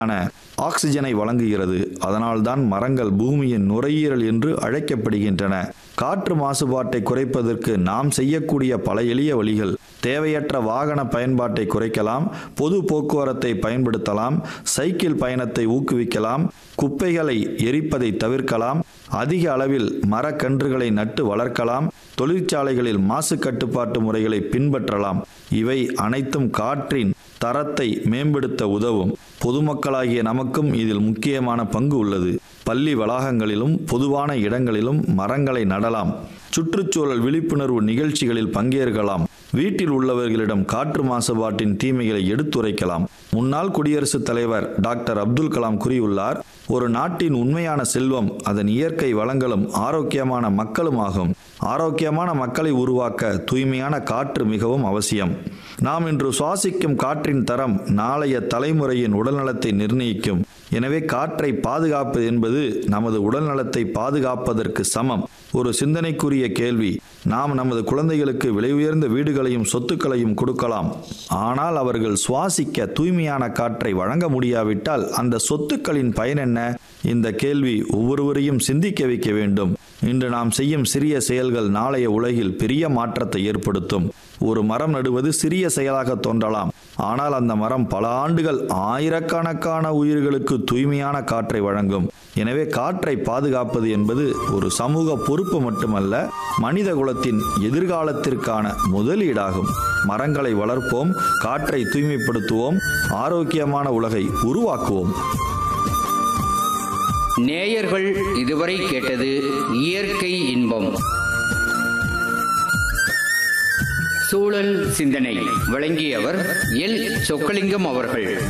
ஆன ஆக்சிஜனை வழங்குகிறது அதனால்தான் மரங்கள் பூமியின் நுரையீரல் என்று அழைக்கப்படுகின்றன காற்று மாசுபாட்டை குறைப்பதற்கு நாம் செய்யக்கூடிய பல எளிய வழிகள் தேவையற்ற வாகன பயன்பாட்டை குறைக்கலாம் பொது போக்குவரத்தை பயன்படுத்தலாம் சைக்கிள் பயணத்தை ஊக்குவிக்கலாம் குப்பைகளை எரிப்பதை தவிர்க்கலாம் அதிக அளவில் மரக்கன்றுகளை நட்டு வளர்க்கலாம் தொழிற்சாலைகளில் மாசு கட்டுப்பாட்டு முறைகளை பின்பற்றலாம் இவை அனைத்தும் காற்றின் தரத்தை மேம்படுத்த உதவும் பொதுமக்களாகிய நமக்கும் இதில் முக்கியமான பங்கு உள்ளது பள்ளி வளாகங்களிலும் பொதுவான இடங்களிலும் மரங்களை நடலாம் சுற்றுச்சூழல் விழிப்புணர்வு நிகழ்ச்சிகளில் பங்கேற்கலாம் வீட்டில் உள்ளவர்களிடம் காற்று மாசுபாட்டின் தீமைகளை எடுத்துரைக்கலாம் முன்னாள் குடியரசுத் தலைவர் டாக்டர் அப்துல் கலாம் கூறியுள்ளார் ஒரு நாட்டின் உண்மையான செல்வம் அதன் இயற்கை வளங்களும் ஆரோக்கியமான மக்களும் ஆகும் ஆரோக்கியமான மக்களை உருவாக்க தூய்மையான காற்று மிகவும் அவசியம் நாம் இன்று சுவாசிக்கும் காற்றின் தரம் நாளைய தலைமுறையின் உடல்நலத்தை நிர்ணயிக்கும் எனவே காற்றை பாதுகாப்பது என்பது நமது உடல்நலத்தை பாதுகாப்பதற்கு சமம் ஒரு சிந்தனைக்குரிய கேள்வி நாம் நமது குழந்தைகளுக்கு விலை உயர்ந்த வீடுகளையும் சொத்துக்களையும் கொடுக்கலாம் ஆனால் அவர்கள் சுவாசிக்க தூய்மையான காற்றை வழங்க முடியாவிட்டால் அந்த சொத்துக்களின் பயன் என்ன இந்த கேள்வி ஒவ்வொருவரையும் சிந்திக்க வைக்க வேண்டும் இன்று நாம் செய்யும் சிறிய செயல்கள் நாளைய உலகில் பெரிய மாற்றத்தை ஏற்படுத்தும் ஒரு மரம் நடுவது சிறிய செயலாக தோன்றலாம் ஆனால் அந்த மரம் பல ஆண்டுகள் ஆயிரக்கணக்கான உயிர்களுக்கு தூய்மையான காற்றை வழங்கும் எனவே காற்றை பாதுகாப்பது என்பது ஒரு சமூக பொறுப்பு மட்டுமல்ல மனித குலத்தின் எதிர்காலத்திற்கான முதலீடாகும் மரங்களை வளர்ப்போம் காற்றை தூய்மைப்படுத்துவோம் ஆரோக்கியமான உலகை உருவாக்குவோம் நேயர்கள் இதுவரை கேட்டது இயற்கை இன்பம் சூழல் சிந்தனை வழங்கியவர் எல் சொக்கலிங்கம் அவர்கள்